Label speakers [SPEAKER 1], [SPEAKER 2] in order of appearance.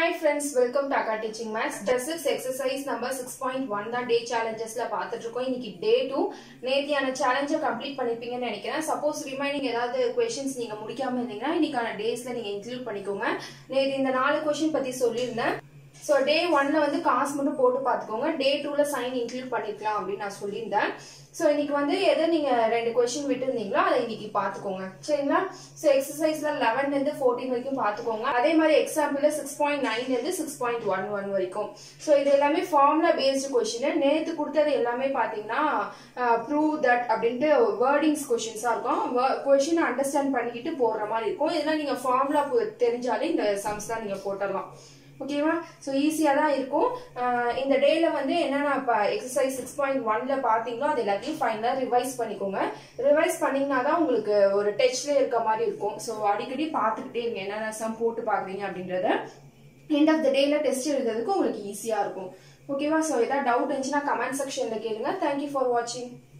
[SPEAKER 1] hi friends welcome டாக்கா teaching maths டெசிக்ஸ் exercise number six point one தான் டே சேலஞ்சஸ்ல பார்த்துட்டு இருக்கோம் இன்னைக்கு டே டூ நேத்தியான சேலஞ்சை கம்ப்ளீட் பண்ணிருப்பீங்கன்னு நினைக்கிறேன் சப்போஸ் ரிமைனிங் ஏதாவது கொஷின்ஸ் நீங்க முடிக்காம இருந்தீங்கன்னா இன்னைக்கான டேஸ்ல நீங்க இன்க்ளூட் பண்ணிக்கோங்க நேத்து இந்த நாலு கொஷின் பத்தி சொல்லியிருந்தேன் ஸோ டே ஒன்ல வந்து காசு மட்டும் போட்டு பார்த்துக்கோங்க டே டூல சைன் இன்க்ளூட் பண்ணிருக்கலாம் அப்படின்னு நான் சொல்லியிருந்தேன் ஸோ இன்னைக்கு வந்து எதை நீங்க ரெண்டு கொஸ்டின் விட்டுருந்தீங்களோ அதை இன்னைக்கு பார்த்துக்கோங்க சரிங்களா ஸோ எக்ஸசைஸ்ல லெவன்ல இருந்து ஃபோர்டீன் வரைக்கும் பார்த்துக்கோங்க அதே மாதிரி எக்ஸாம்பிள்ல சிக்ஸ் பாயிண்ட் நைன்ல இருந்து சிக்ஸ் பாயிண்ட் ஒன் ஒன் வரைக்கும் ஸோ இது எல்லாமே ஃபார்முலா பேஸ்டு கொஸ்டின் நேற்று கொடுத்தது எல்லாமே பார்த்தீங்கன்னா ப்ரூவ் தட் அப்படின்ட்டு வேர்டிங்ஸ் கொஷின்ஸாக இருக்கும் கொஷின் அண்டர்ஸ்டாண்ட் பண்ணிக்கிட்டு போடுற மாதிரி இருக்கும் இதெல்லாம் நீங்கள் ஃபார்முலா தெரிஞ்சாலே இந்த சம்ஸ் தான் நீங்கள் போட்டுடலாம் ஓகேவா ஸோ ஈஸியாக தான் இருக்கும் ஆஹ் இந்த டேல வந்து என்னென்ன இப்போ எக்ஸசைஸ் சிக்ஸ் பாயிண்ட் ஒன்ல பார்த்தீங்களோ அது எல்லாத்தையும் ஃபைனலாக ரிவைஸ் பண்ணிக்கோங்க ரிவைஸ் பண்ணிங்கன்னா தான் உங்களுக்கு ஒரு டச்ல இருக்க மாதிரி இருக்கும் ஸோ அடிக்கடி பார்த்துக்கிட்டே இருங்க என்னென்ன சம் போட்டு பார்க்குறீங்க அப்படின்றத எண்ட் ஆஃப் த டேல டெஸ்ட் எழுதுறதுக்கு உங்களுக்கு ஈஸியாக இருக்கும் ஓகேவா ஸோ ஏதாவது டவுட் இருந்துச்சுன்னா கமெண்ட் செக்ஷனில் கேளுங்க தேங்க்யூ ஃபார் வாட்சிங்